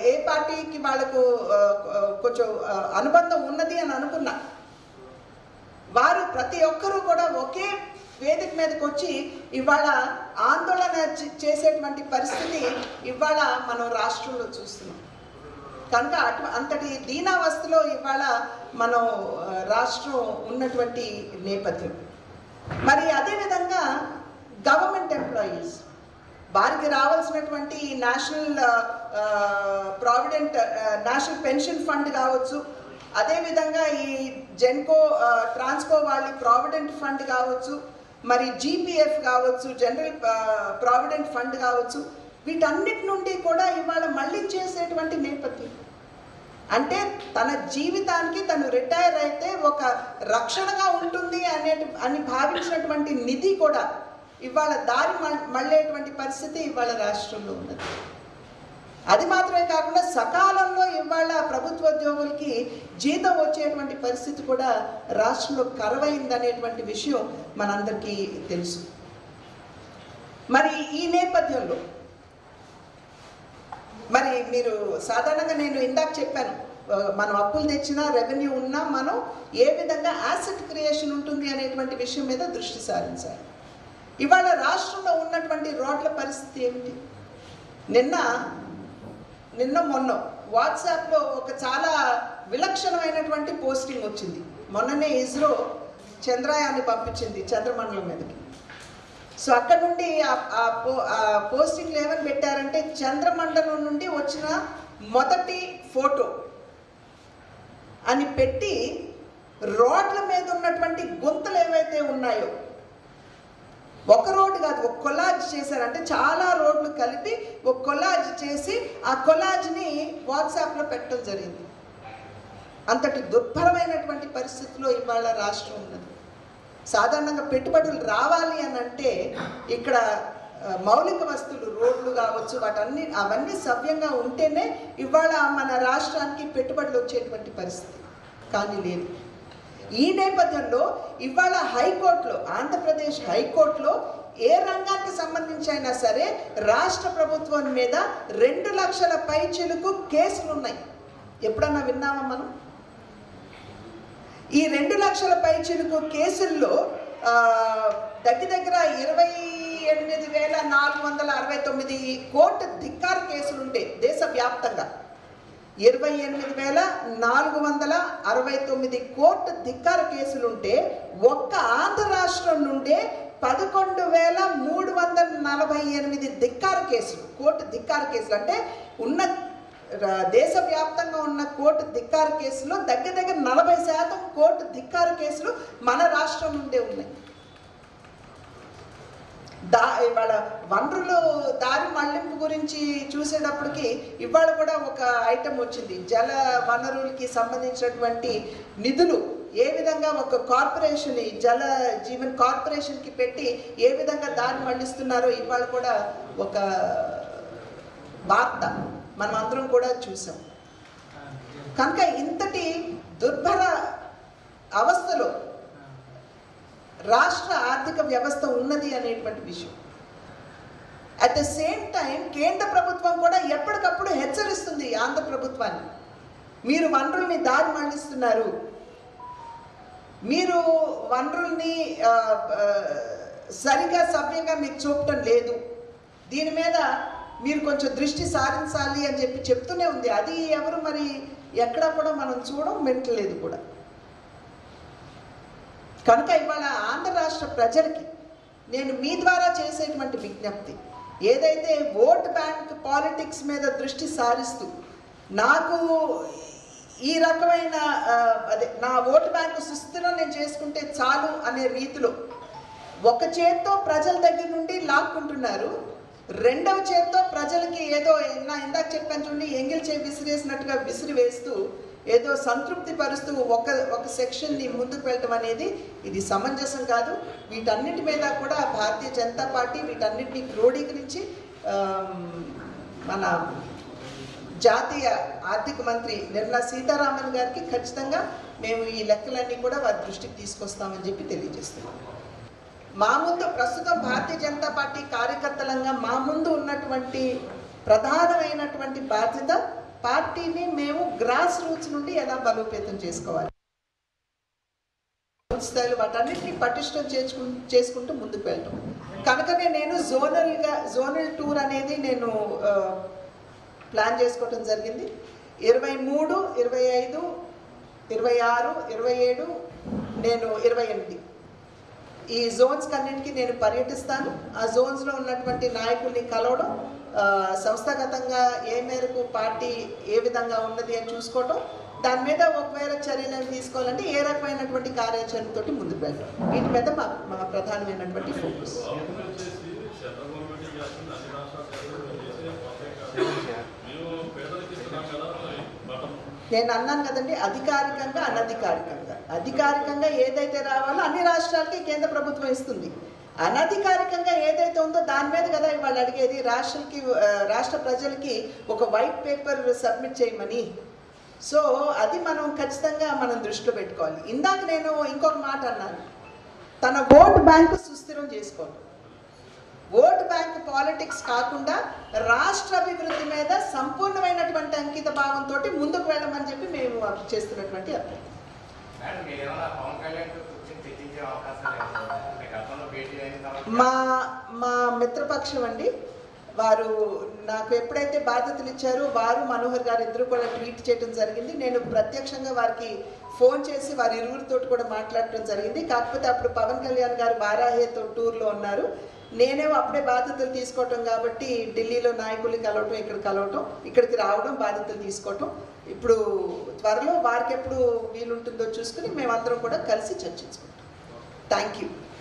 ఏ పార్టీకి వాళ్ళకు ఆ, ఆ, కొంచెం ఆ, అనుబంధం ఉన్నది అని అనుకున్నా వారు ప్రతి ఒక్కరూ కూడా ఒకే వేదిక మీదకి వచ్చి ఇవాళ ఆందోళన చే- చేసేటువంటి పరిస్థితి ఇవాళ మనం రాష్ట్రంలో చూస్తున్నాం కనుక అటు అంతటి దీనావస్థలో ఇవాళ మనం ఆ, రాష్ట్రం ఉన్నటువంటి నేపథ్యం మరి అదేవిధంగా గవర్నమెంట్ ఎంప్లాయీస్ వారికి రావాల్సినటువంటి ఈ national provident national pension fund కావచ్చు అదేవిధంగా ఈ జెన్కో ఆ, ట్రాన్స్కో వాళ్ళ ప్రావిడెంట్ ఫండ్ కావచ్చు మరి జీపీఎఫ్ కావచ్చు జనరల్ ఆ, ప్రావిడెంట్ ఫండ్ కావచ్చు వీటన్నిటి నుండి కూడా ఇవాళ మళ్ళీ చేసేటువంటి నేపథ్యం అంటే తన జీవితానికి తను రిటైర్ అయితే ఒక రక్షణగా ఉంటుంది అనే అని భావించినటువంటి నిధి కూడా ఇవాళ దారి మల్- మళ్ళేటువంటి పరిస్థితి ఇవాళ రాష్ట్రంలో ఉన్నది అది మాత్రమే కాకుండా సకాలంలో ఇవాళ ప్రభుత్వ ఉద్యోగులకి జీతం వచ్చేటువంటి పరిస్థితి కూడా రాష్ట్రంలో కరవైందనేటువంటి విషయం మనందరికీ తెలుసు మరి ఈ నేపథ్యంలో మరి మీరు సాధారణంగా నేను ఇందాక చెప్పాను ఆ, మనం అప్పులు తెచ్చినా రెవెన్యూ ఉన్నా మనం ఏ విధంగా యాసెట్ క్రియేషన్ ఉంటుంది అనేటువంటి విషయం మీద దృష్టి సారించాలి ఇవాళ రాష్ట్రంలో ఉన్నటువంటి రోడ్ల పరిస్థితి ఏమిటి నిన్న నిన్న మొన్న వాట్సాప్లో ఒక చాలా విలక్షణమైనటువంటి పోస్టింగ్ వచ్చింది మొన్ననే ఇస్రో చంద్రయాన్ని పంపించింది చంద్రమండలం మీదకి సో అక్కడ నుండి ఆ- ఆ పో- ఆ పోస్టింగ్లు ఏమని పెట్టారంటే చంద్రమండలం నుండి వచ్చిన మొదటి ఫోటో అని పెట్టి రోడ్ల మీద ఉన్నటువంటి గుంతలు ఏవైతే ఉన్నాయో ఒక రోడ్డు కాదు ఒక కొలాజ్ చేశారు అంటే చాలా రోడ్లు కలిపి ఒక కొలాజ్ చేసి ఆ కొలాజ్ని వాట్సాప్లో పెట్టడం జరిగింది అంతటి దుర్భరమైనటువంటి పరిస్థితిలో ఇవాళ రాష్ట్రం ఉన్నది సాధారణంగా పెట్టుబడులు రావాలి అని అంటే ఇక్కడ ఆ, మౌలిక వస్తువులు రోడ్లు కావచ్చు వాటన్ని అవన్నీ సవ్యంగా ఉంటేనే ఇవాళ మన రాష్ట్రానికి పెట్టుబడులు వచ్చేటువంటి పరిస్థితి కానీ లేదు ఈ నేపథ్యంలో ఇవాళ హైకోర్టులో ఆంధ్రప్రదేశ్ హైకోర్టులో ఏ రంగానికి సంబంధించి అయినా సరే రాష్ట్ర ప్రభుత్వం మీద రెండు లక్షల పైచిలుకు కేసులు ఉన్నాయి ఎప్పుడన్నా విన్నామా మనం ఈ రెండు లక్షల పైచిలుకు కేసుల్లో ఆ, దగ్గర దగ్గర ఇరవై ఎనిమిది వేల నాలుగు వందల అరవై తొమ్మిది కోర్టు ధిక్కార కేసులు ఉంటే దేశవ్యాప్తంగా ఇరవై ఎనిమిది వేల నాలుగు వందల అరవై తొమ్మిది కోర్టు ధిక్కార కేసులుంటే ఒక్క ఆంధ్ర రాష్ట్రం నుండే పదకొండు వేల మూడు వందల నలభై ఎనిమిది ధిక్కార కేసులు కోర్టు ధిక్కార కేసులు అంటే ఉన్న ర- దేశవ్యాప్తంగా ఉన్న కోర్టు ధిక్కార కేసులో దగ్గర దగ్గర నలభై శాతం కోర్టు ధిక్కార కేసులు మన రాష్ట్రం నుండే ఉన్నాయి దా ఇవాళ వనరులు దారి మళ్లింపు గురించి చూసేటప్పటికి ఇవాళ కూడా ఒక ఐటెం వచ్చింది జల వనరులకి సంబంధించినటువంటి నిధులు ఏ విధంగా ఒక కార్పొరేషన్ ఈ జల జీవన్ కార్పొరేషన్కి పెట్టి ఏ విధంగా దారి మళ్లిస్తున్నారో ఇవాళ కూడా ఒక వార్త మనం అందరం కూడా చూసాం కనుక ఇంతటి దుర్భర అవస్థలో రాష్ట్ర ఆర్థిక వ్యవస్థ ఉన్నది అనేటువంటి విషయం అట్ ద సేమ్ టైం కేంద్ర ప్రభుత్వం కూడా ఎప్పటికప్పుడు హెచ్చరిస్తుంది ఆంధ్ర ప్రభుత్వాన్ని మీరు వనరుల్ని దారి మళ్లిస్తున్నారు మీరు వనరుల్ని ఆ, ఆ, సరిగా సవ్యంగా మీకు చూపటం లేదు దీని మీద మీరు కొంచెం దృష్టి సారించాలి అని చెప్పి చెప్తూనే ఉంది అది ఎవరు మరి ఎక్కడా కూడా మనం చూడం వింటలేదు కూడా కనుక ఇవాళ ఆంధ్ర రాష్ట్ర ప్రజలకి నేను మీ ద్వారా చేసేటువంటి విజ్ఞప్తి ఏదైతే ఓట్ బ్యాంక్ పాలిటిక్స్ మీద దృష్టి సారిస్తూ నాకు ఈ రకమైన ఆ, అదే నా ఓటు బ్యాంకు సుస్థిరం నేను చేసుకుంటే చాలు అనే రీతిలో ఒక చేత్తో ప్రజల దగ్గర నుండి లాక్కుంటున్నారు రెండవ చేత్తో ప్రజలకి ఏదో నా ఇందాక చెప్పాను చూడండి ఎంగిల్ చే విసిరేసినట్టుగా విసిరి వేస్తూ ఏదో సంతృప్తి పరుస్తూ ఒక ఒక సెక్షన్ని ముందుకు వెళ్ళటం అనేది ఇది సమంజసం కాదు వీటన్నిటి మీద కూడా భారతీయ జనతా పార్టీ వీటన్నిటిని క్రోడీకరించి ఆమ్, మన జాతీయ ఆర్థిక మంత్రి నిర్మలా సీతారామన్ గారికి ఖచ్చితంగా మేము ఈ లెక్కలన్నీ కూడా వారి దృష్టికి తీసుకొస్తామని చెప్పి తెలియజేస్తున్నాం మా ముందు ప్రస్తుతం భారతీయ జనతా పార్టీ కార్యకర్తలంగా మా ముందు ఉన్నటువంటి ప్రధానమైనటువంటి బాధ్యత పార్టీని మేము గ్రాస్ రూట్స్ నుండి ఎలా బలోపేతం చేసుకోవాలి స్థాయిలు వాటన్నిటిని పటిష్టం చేసుకు చేసుకుంటూ ముందుకు వెళ్ళటం కనుకనే నేను జోనల్గా జోనల్ టూర్ అనేది నేను ఆ, ప్లాన్ చేసుకోవటం జరిగింది ఇరవై మూడు ఇరవై ఐదు ఇరవై ఆరు ఇరవై ఏడు నేను ఇరవై ఎనిమిది ఈ జోన్స్ కన్నింటికి నేను పర్యటిస్తాను ఆ జోన్స్లో ఉన్నటువంటి నాయకుల్ని కలవడం ఆ, సంస్థాగతంగా ఏ మేరకు పార్టీ ఏ విధంగా ఉన్నది అని చూసుకోవటం దాని మీద ఒకవేళ చర్యలను తీసుకోవాలంటే ఏ రకమైనటువంటి కార్యాచరణతోటి ముందుకు వెళ్ళడం వీటి మీద మా మా ప్రధానమైనటువంటి ఫోకస్ అప్పులు వచ్చేసి సెంట్రల్ గవర్నమెంట్ చేస్తుంది అన్ని రాష్ట్రాలు చేస్తుంది చేసే పోతే కాదు మేము పేదలకు ఇస్తున్నాం కదా బటన్ నేను అన్నాను కదండి అధికారికంగా అనధికారికంగా అధికారికంగా ఏదైతే రావాలో అన్ని రాష్ట్రాలకి కేంద్ర ప్రభుత్వం ఇస్తుంది అనధికారికంగా ఏదైతే ఉందో దాని మీద కదా ఇవాళ అడిగేది రాష్ట్రాలకి ఆ, రాష్ట్ర ప్రజలకి ఒక వైట్ పేపర్ సబ్మిట్ చేయమని సో అది మనం ఖచ్చితంగా మనం దృష్టిలో పెట్టుకోవాలి ఇందాక నేను ఇంకొక మాట అన్నాను తన ఓటు బ్యాంకు సుస్థిరం చేసుకోవాలి ఓటు బ్యాంక్ పాలిటిక్స్ కాకుండా రాష్ట్ర అభివృద్ధి మీద సంపూర్ణమైనటువంటి అంకిత భావంతో ముందుకు వెళ్ళమని చెప్పి మేము చేస్తున్నటువంటి అభ్యర్థన మేడం మీరు ఏమైనా పవన్ కళ్యాణ్ తో కూర్చొని చర్చించే అవకాశం లేదు అంటే గతంలో భేటీ అయిన తర్వాత మా మా మిత్రపక్షం అండి వారు నాకు ఎప్పుడైతే బాధ్యతలు ఇచ్చారో వారు మనోహర్ గారు ఇద్దరు కూడా ట్వీట్ చేయడం జరిగింది నేను ప్రత్యక్షంగా వారికి ఫోన్ చేసి వారి ఇరువురితో కూడా మాట్లాడటం జరిగింది కాకపోతే అప్పుడు పవన్ కళ్యాణ్ గారు వారాహేతో టూర్లో ఉన్నారు నేనేమో అప్పుడే బాధ్యతలు తీసుకోవటం కాబట్టి ఢిల్లీలో నాయకుల్ని కలవటం ఇక్కడ కలవటం ఇక్కడికి రావడం బాధ్యతలు తీసుకోవటం ఇప్పుడు త్వరలో వారికి ఎప్పుడు వీలుంటుందో చూసుకుని మేమందరం కూడా కలిసి చర్చించుకుంటాం థ్యాంక్ యూ